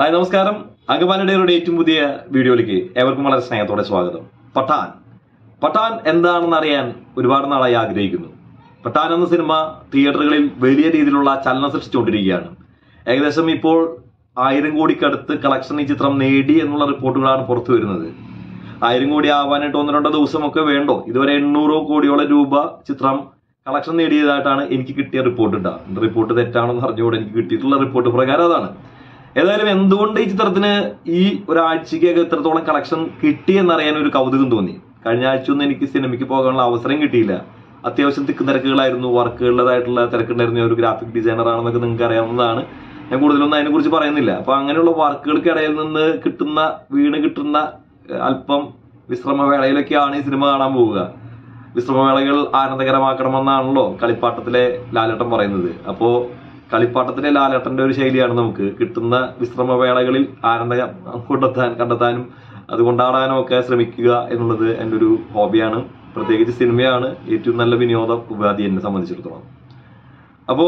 hi നമസ്കാരം അങ്കമാലിയുടെ ഏറ്റവും പുതിയ വീഡിയോയിലേക്ക് ഏവർക്കും വളരെ സ്നേഹത്തോടെ സ്വാഗതം പട്ടാൻ പട്ടാൻ എന്താണെന്ന് അറിയാൻ ഒരുപാട് നാളായി ആഗ്രഹിക്കുന്നു പട്ടാൻ എന്ന സിനിമ തിയേറ്ററുകളിൽ വലിയ രീതിയിലുള്ള ചലനം സൃഷ്ടിച്ചുകൊണ്ടിരിക്കുകയാണ് ഏകദേശം ഇപ്പോൾ ആയിരം കോടിക്കടുത്ത് കളക്ഷൻ ഈ ചിത്രം നേടി എന്നുള്ള റിപ്പോർട്ടുകളാണ് പുറത്തു വരുന്നത് ആയിരം കോടി ആവാനായിട്ട് ഒന്ന് രണ്ടോ ദിവസമൊക്കെ വേണ്ടോ ഇതുവരെ എണ്ണൂറോ കോടിയോളം രൂപ ചിത്രം കളക്ഷൻ നേടിയതായിട്ടാണ് എനിക്ക് കിട്ടിയ റിപ്പോർട്ട് ഉണ്ടാ റിപ്പോർട്ട് തെറ്റാണെന്ന് അറിഞ്ഞുകൊണ്ട് എനിക്ക് കിട്ടിയിട്ടുള്ള റിപ്പോർട്ട് പ്രകാരം അതാണ് ഏതായാലും എന്തുകൊണ്ട് ഈ ചിത്രത്തിന് ഈ ഒരാഴ്ചയ്ക്കൊക്കെ ഇത്രത്തോളം കളക്ഷൻ കിട്ടി എന്നറിയാൻ ഒരു കൗതുകം തോന്നി കഴിഞ്ഞ ആഴ്ച ഒന്നും എനിക്ക് സിനിമയ്ക്ക് പോകാനുള്ള അവസരം കിട്ടിയില്ല അത്യാവശ്യം തിക്ക് തിരക്കുകളായിരുന്നു വർക്കുകളുടേതായിട്ടുള്ള തിരക്കുണ്ടായിരുന്നു ഞാൻ ഒരു ഗ്രാഫിക് ഡിസൈനർ ആണെന്നൊക്കെ നിങ്ങൾക്ക് അറിയാവുന്നതാണ് ഞാൻ കൂടുതലൊന്നും അതിനെ കുറിച്ച് പറയുന്നില്ല അപ്പൊ അങ്ങനെയുള്ള വർക്കുകൾക്കിടയിൽ നിന്ന് കിട്ടുന്ന വീണ് കിട്ടുന്ന ഏഹ്, അല്പം വിശ്രമവേളയിലൊക്കെയാണ് ഈ സിനിമ കാണാൻ പോവുക വിശ്രമവേളകൾ ആനന്ദകരമാക്കണമെന്നാണല്ലോ കളിപ്പാട്ടത്തിലെ ലാലേട്ടൻ പറയുന്നത് അപ്പോ കളിപ്പാട്ടത്തിലെ ലാലേട്ടന്റെ ഒരു ശൈലിയാണ് നമുക്ക് കിട്ടുന്ന വിശ്രമവേളകളിൽ ആനന്ദം കണ്ടെത്താൻ കണ്ടെത്താനും അത് കൊണ്ടാടാനും ഒക്കെ ശ്രമിക്കുക എന്നുള്ളത് എൻ്റെ ഒരു ഹോബിയാണ് പ്രത്യേകിച്ച് സിനിമയാണ് ഏറ്റവും നല്ല വിനോദ ഉപാധി എന്നെ സംബന്ധിച്ചിടത്തോളം അപ്പോ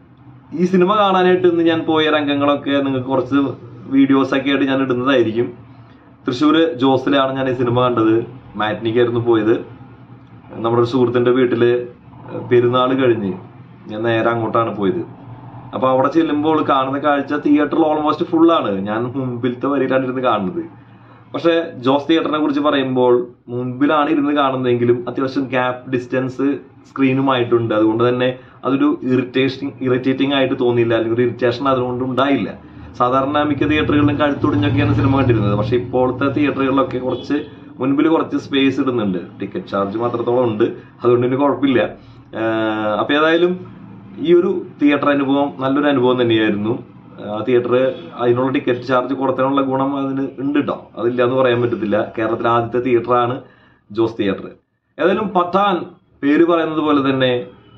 ഈ സിനിമ കാണാനായിട്ട് ഇന്ന് ഞാൻ പോയ രംഗങ്ങളൊക്കെ നിങ്ങൾക്ക് കുറച്ച് വീഡിയോസ് ഒക്കെ ആയിട്ട് ഞാൻ ഇടുന്നതായിരിക്കും തൃശ്ശൂര് ജോസിലാണ് ഞാൻ ഈ സിനിമ കണ്ടത് മാറ്റ്നിക്കായിരുന്നു പോയത് നമ്മുടെ ഒരു സുഹൃത്തിന്റെ വീട്ടില് പെരുന്നാൾ കഴിഞ്ഞ് ഞാൻ നേരെ അങ്ങോട്ടാണ് പോയത് അപ്പൊ അവിടെ ചെല്ലുമ്പോൾ കാണുന്ന കാഴ്ച തിയേറ്ററിൽ ഓൾമോസ്റ്റ് ഫുള്ളാണ് ഞാൻ മുമ്പിലത്തെ വരിയിലാണ് ഇരുന്ന് കാണുന്നത് പക്ഷെ ജോസ് തിയേറ്ററിനെ കുറിച്ച് പറയുമ്പോൾ മുമ്പിലാണ് ഇരുന്ന് കാണുന്നതെങ്കിലും അത്യാവശ്യം ഗ്യാപ്പ് ഡിസ്റ്റൻസ് സ്ക്രീനുമായിട്ടുണ്ട് അതുകൊണ്ട് തന്നെ അതൊരു ഇറിറ്റേഷൻ ഇറിറ്റേറ്റിംഗ് ആയിട്ട് തോന്നിയില്ല അല്ലെങ്കിൽ ഒരു ഇറിറ്റേഷൻ അതുകൊണ്ട് ഉണ്ടായില്ല സാധാരണ മിക്ക തിയേറ്ററുകളിലും കഴുത്തൊടിഞ്ഞൊക്കെയാണ് സിനിമ കണ്ടിരുന്നത് പക്ഷെ ഇപ്പോഴത്തെ തിയേറ്ററുകളിലൊക്കെ കുറച്ച് മുൻപിൽ കുറച്ച് സ്പേസ് ഇടുന്നുണ്ട് ടിക്കറ്റ് ചാർജ് മാത്രത്തോളം ഉണ്ട് അതുകൊണ്ട് തന്നെ കുഴപ്പമില്ല ആഹ് അപ്പൊ ഏതായാലും ഈ ഒരു തിയേറ്റർ അനുഭവം നല്ലൊരു അനുഭവം തന്നെയായിരുന്നു ആ തിയേറ്റർ അതിനുള്ള ടിക്കറ്റ് ചാർജ് കൊടുത്തതിനുള്ള ഗുണം അതിന് ഉണ്ട് കേട്ടോ അതില്ല എന്ന് പറയാൻ പറ്റത്തില്ല കേരളത്തിലെ ആദ്യത്തെ തിയേറ്ററാണ് ജോസ് തിയേറ്റർ ഏതായാലും പത്താൻ പേര് പറയുന്നത് പോലെ തന്നെ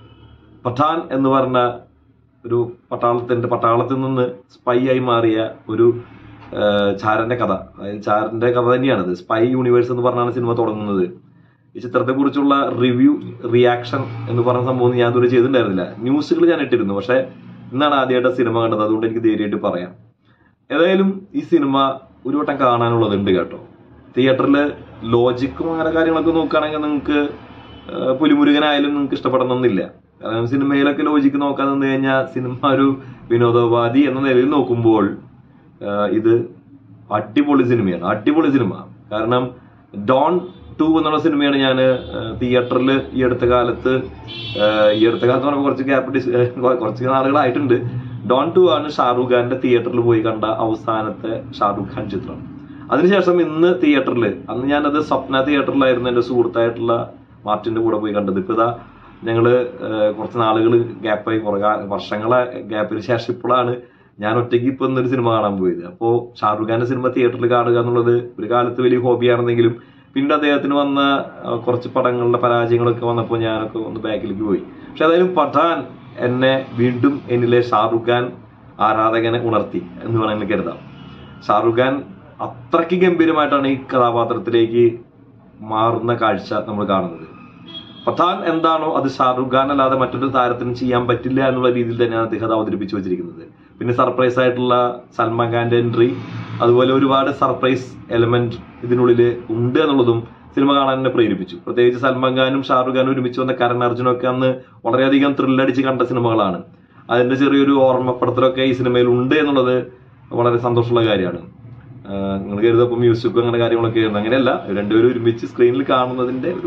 പഠാൻ എന്ന് പറഞ്ഞ ഒരു പട്ടാളത്തിന്റെ പട്ടാളത്തിൽ നിന്ന് സ്പൈ ആയി മാറിയ ഒരു ആ, ചാരന്റെ കഥ അതായത് ചാരന്റെ കഥ തന്നെയാണത് സ്പൈ യൂണിവേഴ്സ് എന്ന് പറഞ്ഞാണ് സിനിമ തുടങ്ങുന്നത് ഈ ചിത്രത്തെ കുറിച്ചുള്ള റിവ്യൂ റിയാക്ഷൻ എന്ന് പറഞ്ഞ സംഭവം ഞാൻ ഇതുവരെ ചെയ്തിട്ടുണ്ടായിരുന്നില്ല ന്യൂസുകൾ ഞാൻ ഇട്ടിരുന്നു പക്ഷെ ഇന്നാണ് ആദ്യമായിട്ട് സിനിമ കണ്ടത് അതുകൊണ്ട് എനിക്ക് ധൈര്യമായിട്ട് പറയാം ഏതായാലും ഈ സിനിമ ഒരു വട്ടം കാണാനുള്ളതുണ്ട് കേട്ടോ തിയേറ്ററിൽ ലോജിക്കും അങ്ങനെ കാര്യങ്ങളൊക്കെ നോക്കുകയാണെങ്കിൽ നിങ്ങൾക്ക് പുലിമുരുകനായാലും നിങ്ങൾക്ക് ഇഷ്ടപ്പെടണമെന്നില്ല കാരണം സിനിമയിലൊക്കെ ലോജിക്ക് നോക്കാൻ നിന്ന് കഴിഞ്ഞാൽ സിനിമ ഒരു വിനോദോപാധി എന്ന നിലയിൽ നോക്കുമ്പോൾ ആ, ഇത് അടിപൊളി സിനിമയാണ് അടിപൊളി സിനിമ കാരണം ഡോൺ ടു എന്നുള്ള സിനിമയാണ് ഞാൻ തിയേറ്ററിൽ ഈ അടുത്ത കാലത്ത് ആ, ഈ അടുത്ത കാലത്ത് പറയുമ്പോൾ കുറച്ച് ഗ്യാപ്പ് കുറച്ച് നാളുകളായിട്ടുണ്ട് ഡോൺ ടു ആണ് ഷാറൂഖ് ഖാന്റെ തിയേറ്ററിൽ പോയി കണ്ട അവസാനത്തെ ഷാറൂഖ് ഖാൻ ചിത്രം അതിനുശേഷം ഇന്ന് തിയേറ്ററിൽ അന്ന് ഞാനത് സ്വപ്ന തിയേറ്ററിലായിരുന്നു എൻ്റെ സുഹൃത്തായിട്ടുള്ള മാർട്ടിന്റെ കൂടെ പോയി കണ്ടത് ഇപ്പൊ ഇതാ ഞങ്ങള് ഏഹ്, കുറച്ച് നാളുകൾ ഗ്യാപ്പായി കുറെ കാ- വർഷങ്ങളെ ഗ്യാപ്പിന് ശേഷം ഇപ്പോഴാണ് ഞാൻ ഒറ്റയ്ക്ക് ഇപ്പൊ ഇന്നൊരു സിനിമ കാണാൻ പോയത് അപ്പോ ഷാറുഖ് ഖാന്റെ സിനിമ തിയേറ്ററിൽ കാണുക എന്നുള്ളത് ഒരു കാലത്ത് വലിയ ഹോബിയാണെന്നെങ്കിലും പിന്നീട് അദ്ദേഹത്തിന് വന്ന ആ, കുറച്ച് പടങ്ങളുടെ പരാജയങ്ങളൊക്കെ വന്നപ്പോൾ ഞാനൊക്കെ ഒന്ന് ബാക്കിലേക്ക് പോയി പക്ഷെ ഏതായാലും പഠാൻ എന്നെ വീണ്ടും എന്നിലെ ഷാറുഖ് ഖാൻ ആരാധകനെ ഉണർത്തി എന്ന് വേണമെങ്കിൽ കരുതാം ഷാറുഖ് ഖാൻ അത്രയ്ക്ക് ഗംഭീരമായിട്ടാണ് ഈ കഥാപാത്രത്തിലേക്ക് മാറുന്ന കാഴ്ച നമ്മൾ കാണുന്നത് പഠാൻ എന്താണോ അത് ഷാറുഖ് ഖാൻ അല്ലാതെ മറ്റൊരു താരത്തിന് ചെയ്യാൻ പറ്റില്ല എന്നുള്ള രീതിയിൽ തന്നെയാണ് അദ്ദേഹം അത് അവതരിപ്പിച്ചു വെച്ചിരിക്കുന്നത് പിന്നെ സർപ്രൈസ് ആയിട്ടുള്ള സൽമാൻ ഖാന്റെ എൻട്രി അതുപോലെ ഒരുപാട് സർപ്രൈസ് എലമെന്റ് ഇതിനുള്ളിൽ ഉണ്ട് എന്നുള്ളതും സിനിമ കാണാൻ എന്നെ പ്രേരിപ്പിച്ചു പ്രത്യേകിച്ച് സൽമാൻ ഖാനും ഷാറുഖ് ഖാനും ഒരുമിച്ച് വന്ന കരൺ അർജുനും ഒക്കെ അന്ന് വളരെയധികം ത്രില്ലടിച്ച് കണ്ട സിനിമകളാണ് അതിന്റെ ചെറിയൊരു ഓർമ്മപ്പെടുത്തലൊക്കെ ഈ സിനിമയിൽ ഉണ്ട് എന്നുള്ളത് വളരെ സന്തോഷമുള്ള കാര്യമാണ് നിങ്ങൾ കരുതപ്പോൾ മ്യൂസിക്കും അങ്ങനെ കാര്യങ്ങളൊക്കെ ആയിരുന്നു അങ്ങനെയല്ല രണ്ടുപേരും ഒരുമിച്ച് സ്ക്രീനിൽ കാണുന്നതിന്റെ ഒരു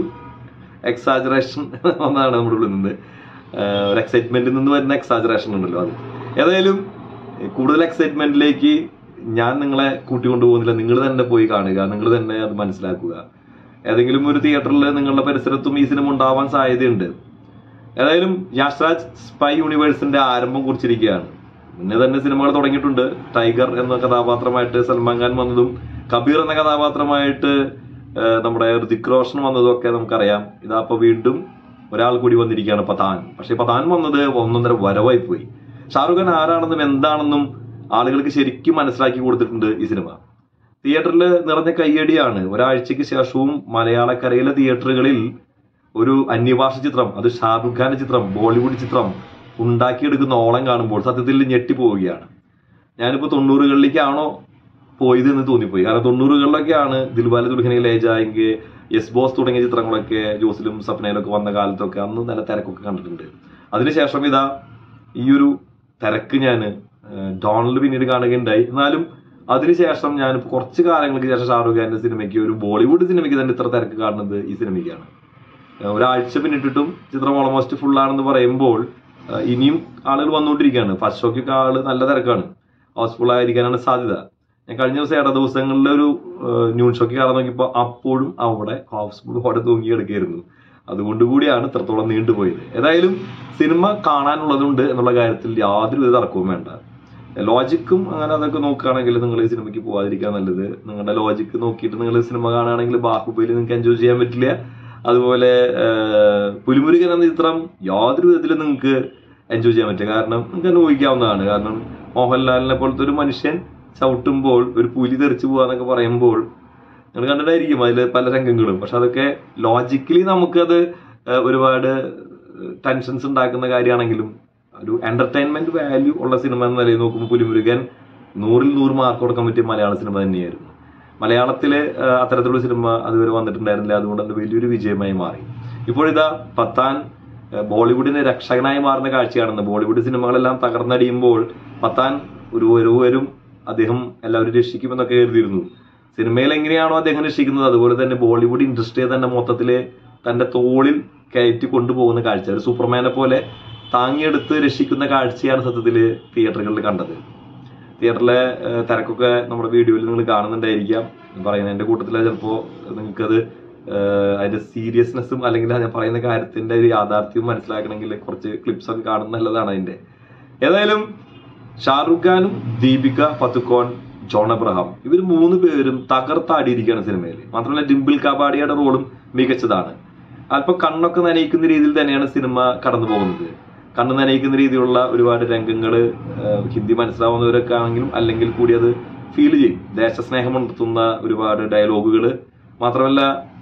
എക്സാജറേഷൻ ഒന്നാണ് നമ്മുടെ ഉള്ളിൽ നിന്ന് ആഹ് ഒരു എക്സൈറ്റ്മെന്റിൽ നിന്ന് വരുന്ന എക്സാജറേഷൻ ഉണ്ടല്ലോ അത് ഏതായാലും കൂടുതൽ എക്സൈറ്റ്മെന്റിലേക്ക് ഞാൻ നിങ്ങളെ കൂട്ടിക്കൊണ്ടു പോകുന്നില്ല നിങ്ങൾ തന്നെ പോയി കാണുക നിങ്ങൾ തന്നെ അത് മനസ്സിലാക്കുക ഏതെങ്കിലും ഒരു തിയേറ്ററിൽ നിങ്ങളുടെ പരിസരത്തും ഈ സിനിമ ഉണ്ടാവാൻ സാധ്യതയുണ്ട് ഏതായാലും യാഷ്രാജ് സ്പൈ യൂണിവേഴ്സിന്റെ ആരംഭം കുറിച്ചിരിക്കുകയാണ് മുന്നേ തന്നെ സിനിമകൾ തുടങ്ങിയിട്ടുണ്ട് ടൈഗർ എന്ന കഥാപാത്രമായിട്ട് സൽമാൻ ഖാൻ വന്നതും കബീർ എന്ന കഥാപാത്രമായിട്ട് ആ, നമ്മുടെ ഋതിക് റോഷൻ വന്നതും ഒക്കെ നമുക്കറിയാം ഇതാ ഇപ്പൊ വീണ്ടും ഒരാൾ കൂടി വന്നിരിക്കുകയാണ് പതാൻ പക്ഷെ പതാൻ വന്നത് ഒന്നൊന്നര വരവായി പോയി ഷാറുഖ് ഖാൻ ആരാണെന്നും എന്താണെന്നും ആളുകൾക്ക് ശരിക്കും മനസ്സിലാക്കി കൊടുത്തിട്ടുണ്ട് ഈ സിനിമ തിയേറ്ററിൽ നിറഞ്ഞ കയ്യടിയാണ് ഒരാഴ്ചയ്ക്ക് ശേഷവും മലയാളക്കരയിലെ തിയേറ്ററുകളിൽ ഒരു അന്യഭാഷ ചിത്രം അത് ഷാറുഖ് ഖാന്റെ ചിത്രം ബോളിവുഡ് ചിത്രം ഉണ്ടാക്കിയെടുക്കുന്ന ഓളം കാണുമ്പോൾ സത്യത്തിൽ ഞെട്ടിപ്പോവുകയാണ് ഞാനിപ്പോ തൊണ്ണൂറുകളിലേക്കാണോ പോയത് എന്ന് തോന്നിപ്പോയി കാരണം തൊണ്ണൂറുകളിലൊക്കെയാണ് ദിൽവാല ദുൽഹനിയ ലേ ജായെങ്കിൽ യെസ് ബോസ് തുടങ്ങിയ ചിത്രങ്ങളൊക്കെ ജോസിലും സപ്നയിലൊക്കെ വന്ന കാലത്തൊക്കെ അന്ന് നല്ല തിരക്കൊക്കെ കണ്ടിട്ടുണ്ട് അതിനുശേഷം ഇതാ ഈ ഒരു തിരക്ക് ഞാൻ ഡോണിൽ പിന്നീട് കാണുകയുണ്ടായി എന്നാലും അതിനുശേഷം ഞാൻ കുറച്ച് കാലങ്ങൾക്ക് ശേഷം ഷാറൂഖ് ഖാന്റെ സിനിമയ്ക്ക് ഒരു ബോളിവുഡ് സിനിമയ്ക്ക് തന്നെ ഇത്ര തിരക്ക് കാണുന്നത് ഈ സിനിമയ്ക്കാണ് ഏഹ് ഒരാഴ്ച പിന്നിട്ടിട്ടും ചിത്രം ഓൾമോസ്റ്റ് ഫുൾ ആണെന്ന് പറയുമ്പോൾ ഏഹ് ഇനിയും ആളുകൾ വന്നുകൊണ്ടിരിക്കുകയാണ് ഫസ്റ്റ് ഷോക്കൊക്കെ ആള് നല്ല തിരക്കാണ് ഹൗസ്ഫുൾ ആയിരിക്കാനാണ് സാധ്യത ഞാൻ കഴിഞ്ഞ ദിവസം ഇട ദിവസങ്ങളിലെ ഒരു ഏഹ് ന്യൂൺ ഷോക്ക് കയറാൻ നോക്കിയപ്പോൾ അപ്പോഴും അവിടെ ഹൗസ്ഫുൾ അവിടെ തൂങ്ങി കിടക്കുകയായിരുന്നു അതുകൊണ്ട് കൂടിയാണ് ഇത്രത്തോളം നീണ്ടുപോയത് ഏതായാലും സിനിമ കാണാനുള്ളതുണ്ട് എന്നുള്ള കാര്യത്തിൽ യാതൊരുവിധ തർക്കവും വേണ്ട ലോജിക്കും അങ്ങനെ അതൊക്കെ നോക്കുകയാണെങ്കിൽ നിങ്ങൾ ഈ സിനിമയ്ക്ക് പോകാതിരിക്കാൻ നല്ലത് നിങ്ങളുടെ ലോജിക്ക് നോക്കിയിട്ട് നിങ്ങൾ സിനിമ കാണുകയാണെങ്കിൽ ബാഹുബലി നിങ്ങൾക്ക് എൻജോയ് ചെയ്യാൻ പറ്റില്ല അതുപോലെ ആഹ്, പുലിമുരുകൻ എന്ന ചിത്രം യാതൊരു വിധത്തിലും നിങ്ങൾക്ക് എൻജോയ് ചെയ്യാൻ പറ്റില്ല കാരണം നിങ്ങൾക്ക് തന്നെ ഊഹിക്കാവുന്നതാണ് കാരണം മോഹൻലാലിനെ പോലത്തെ ഒരു മനുഷ്യൻ ചവിട്ടുമ്പോൾ ഒരു പുലി തെറിച്ചു പോവാന്നൊക്കെ പറയുമ്പോൾ നിങ്ങൾ കണ്ടിട്ടായിരിക്കും അതിൽ പല രംഗങ്ങളും പക്ഷെ അതൊക്കെ ലോജിക്കലി നമുക്കത് ആഹ്, ഒരുപാട് ടെൻഷൻസ് ഉണ്ടാക്കുന്ന കാര്യമാണെങ്കിലും ഒരു എന്റർടൈൻമെന്റ് വാല്യൂ ഉള്ള സിനിമ എന്ന നിലയിൽ നോക്കുമ്പോൾ പുലിമുരുകൻ നൂറിൽ നൂറ് മാർക്ക് കൊടുക്കാൻ പറ്റിയ മലയാള സിനിമ തന്നെയായിരുന്നു മലയാളത്തില് ആ, അത്തരത്തിലുള്ള സിനിമ അതുവരെ വന്നിട്ടുണ്ടായിരുന്നില്ല അതുകൊണ്ട് അത് വലിയൊരു വിജയമായി മാറി ഇപ്പോഴിതാ പത്താൻ ആ, ബോളിവുഡിന് രക്ഷകനായി മാറുന്ന കാഴ്ചയാണെന്ന് ബോളിവുഡ് സിനിമകളെല്ലാം തകർന്നടിയുമ്പോൾ പത്താൻ ഒരു ഒരുവരും അദ്ദേഹം എല്ലാവരും രക്ഷിക്കുമെന്നൊക്കെ കരുതിയിരുന്നു സിനിമയിൽ എങ്ങനെയാണോ അദ്ദേഹം രക്ഷിക്കുന്നത് അതുപോലെ തന്നെ ബോളിവുഡ് ഇൻഡസ്ട്രിയെ തന്നെ മൊത്തത്തില് തന്റെ തോളിൽ കയറ്റി കൊണ്ടുപോകുന്ന കാഴ്ച ഒരു സൂപ്പർമാനെ പോലെ താങ്ങിയെടുത്ത് രക്ഷിക്കുന്ന കാഴ്ചയാണ് സത്യത്തില് തിയേറ്ററുകളിൽ കണ്ടത് തിയേറ്ററിലെ ഏഹ്, തിരക്കൊക്കെ നമ്മുടെ വീഡിയോയിൽ നിങ്ങൾ കാണുന്നുണ്ടായിരിക്കാം ഞാൻ പറയുന്നത് എന്റെ കൂട്ടത്തില് ചിലപ്പോ നിങ്ങൾക്കത് ഏഹ്, അതിന്റെ സീരിയസ്നെസ്സും അല്ലെങ്കിൽ ഞാൻ പറയുന്ന കാര്യത്തിന്റെ ഒരു യാഥാർത്ഥ്യവും മനസ്സിലാക്കണമെങ്കിൽ കുറച്ച് ക്ലിപ്സ് ഒക്കെ കാണുന്നത് നല്ലതാണ് അതിന്റെ ഏതായാലും ഷാറുഖ് ഖാനും ദീപിക പത്തുക്കോൺ ജോൺ അബ്രഹാം ഇവർ മൂന്ന് പേരും തകർത്താടിയിരിക്കുകയാണ് സിനിമയിൽ മാത്രമല്ല ഡിംപിൾ കബാഡിയുടെ റോളും മികച്ചതാണ് അല്പം കണ്ണൊക്കെ നനയിക്കുന്ന രീതിയിൽ തന്നെയാണ് സിനിമ കടന്നു പോകുന്നത് കണ്ണ് നനയിക്കുന്ന രീതിയിലുള്ള ഒരുപാട് രംഗങ്ങള് ഏഹ്, ഹിന്ദി മനസ്സിലാവുന്നവരൊക്കെ ആണെങ്കിലും അല്ലെങ്കിൽ കൂടി അത് ഫീൽ ചെയ്യും ദേശസ്നേഹം ഉണർത്തുന്ന ഒരുപാട് ഡയലോഗുകൾ മാത്രമല്ല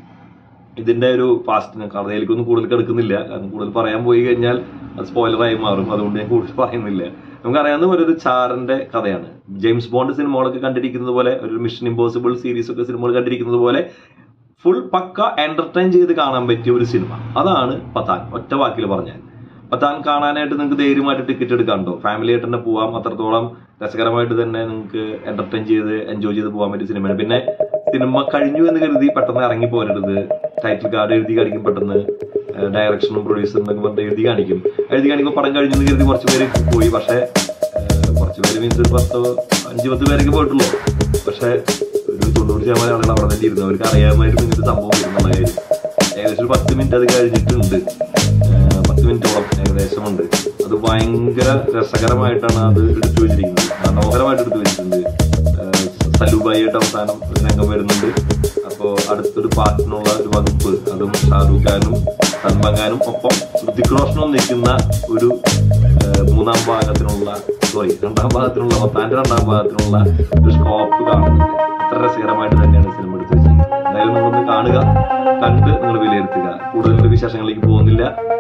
ഇതിന്റെ ഒരു പാസ്റ്റ് കഥയിലേക്കൊന്നും കൂടുതൽ കിടക്കുന്നില്ല കാരണം കൂടുതൽ പറയാൻ പോയി കഴിഞ്ഞാൽ അത് സ്പോയിലറായി മാറും അതുകൊണ്ട് ഞാൻ കൂടുതൽ പറയുന്നില്ല നമുക്കറിയാവുന്ന പോലെ ഒരു ചാറിന്റെ കഥയാണ് ജെയിംസ് ബോണ്ട് സിനിമകളൊക്കെ കണ്ടിരിക്കുന്നത് പോലെ ഒരു മിഷൻ ഇമ്പോസിബിൾ സീരീസ് ഒക്കെ സിനിമകൾ കണ്ടിരിക്കുന്നത് പോലെ ഫുൾ പക്ക എന്റർടൈൻ ചെയ്ത് കാണാൻ പറ്റിയ ഒരു സിനിമ അതാണ് പത്താൻ ഒറ്റ വാക്കിൽ പറഞ്ഞാൽ പത്താൻ കാണാനായിട്ട് നിങ്ങൾക്ക് ധൈര്യമായിട്ട് ടിക്കറ്റ് എടുക്കാണ്ടോ ഫാമിലി ആയിട്ട് തന്നെ പോവാം അത്രത്തോളം രസകരമായിട്ട് തന്നെ നിങ്ങൾക്ക് എന്റർടൈൻ ചെയ്ത് എൻജോയ് ചെയ്ത് പോകാൻ പറ്റിയ സിനിമയാണ് പിന്നെ സിനിമ കഴിഞ്ഞു എന്ന് കരുതി പെട്ടെന്ന് ഇറങ്ങി പോരരുത് ടൈറ്റിൽ കാർഡ് എഴുതി കാണിക്കും പെട്ടെന്ന് ഡയറക്ഷനും പ്രൊഡ്യൂസറും എന്നൊക്കെ പറഞ്ഞ് എഴുതി കാണിക്കും എഴുതി കാണിക്കുമ്പോൾ പടം കഴിഞ്ഞു എന്ന് കരുതി കുറച്ച് പേര് പോയി പക്ഷേ ഏഹ്, കുറച്ച് പേര് മീൻസ് ഒരു പത്തോ അഞ്ച് പത്ത് പേരൊക്കെ പോയിട്ടുള്ളൂ പക്ഷേ ഒരു തൊണ്ണൂറ് ശതമാനം ആളുകൾ അവിടെ തന്നെ ഇരുന്നു അവർക്ക് അറിയാമായിട്ട് ഇങ്ങനത്തെ സംഭവം വരുന്നുള്ള കാര്യം ഏകദേശം ഒരു പത്ത് മിനിറ്റ് അത് കഴിഞ്ഞിട്ടുണ്ട് ഏഹ് പത്ത് മിനിറ്റോളം ഏകദേശമുണ്ട് അത് ഭയങ്കര രസകരമായിട്ടാണ് അത് എടുത്തു വെച്ചിരിക്കുന്നത് മനോഹരമായിട്ട് എടുത്തു വെച്ചിട്ടുണ്ട് ഏഹ് സലൂബായിട്ട് അവസാനം ഒരു രംഗം വരുന്നുണ്ട് അപ്പോൾ അടുത്തൊരു പാട്ടിനുള്ള ഒരു വകുപ്പ് അതും ഷാറൂഖ് ഖാനും സൽമാൻ ഖാനും ഒപ്പം ഋതിക് റോഷനും നിൽക്കുന്ന ഒരു ഏഹ് മൂന്നാം ഭാഗത്തിനുള്ള സോറി രണ്ടാം ഭാഗത്തിനുള്ള പത്താൻ്റെ രണ്ടാം ഭാഗത്തിനുള്ള ഒരു സ്കോപ്പ് കാണുന്നുണ്ട് അത്ര രസകരമായിട്ട് തന്നെയാണ് സിനിമ എടുത്ത് വെച്ചിരിക്കുന്നത് എന്തായാലും നിങ്ങളൊന്ന് കാണുക കണ്ട് നിങ്ങൾ വിലയിരുത്തുക കൂടുതൽ വിശേഷങ്ങളിലേക്ക് പോകുന്നില്ല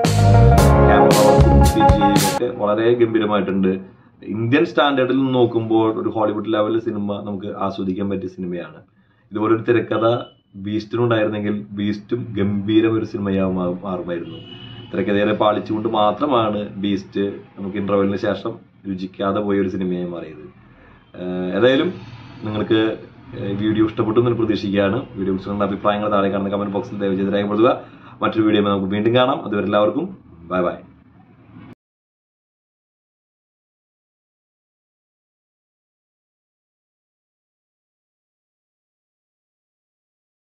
ക്യാമറ വർക്കും സി ജി ഒക്കെ വളരെ ഗംഭീരമായിട്ടുണ്ട് ഇന്ത്യൻ സ്റ്റാൻഡേർഡിൽ നിന്ന് നോക്കുമ്പോൾ ഒരു ഹോളിവുഡ് ലെവൽ സിനിമ നമുക്ക് ആസ്വദിക്കാൻ പറ്റിയ സിനിമയാണ് ഇതുപോലൊരു തിരക്കഥ ബീസ്റ്റിനുണ്ടായിരുന്നെങ്കിൽ ബീസ്റ്റും ഗംഭീരം ഒരു സിനിമയാവും മാ- മാറുമായിരുന്നു തിരക്കഥയെ പാളിച്ചുകൊണ്ട് മാത്രമാണ് ബീസ്റ്റ് നമുക്ക് ഇന്റർവെലിന് ശേഷം രുചിക്കാതെ പോയ ഒരു സിനിമയായി മാറിയത് ഏഹ് ഏതായാലും നിങ്ങൾക്ക് ഏഹ് വീഡിയോ ഇഷ്ടപ്പെട്ടു എന്ന് പ്രതീക്ഷിക്കുകയാണ് വീഡിയോ കുറിച്ചുള്ള അഭിപ്രായങ്ങൾ താഴെ കാണുന്ന കമന്റ് ബോക്സിൽ ദയവ് ചെയ്ത് രേഖപ്പെടുത്തുക മറ്റൊരു വീഡിയോ നമുക്ക് വീണ്ടും കാണാം അതുവരെ എല്ലാവർക്കും ബൈ ബൈ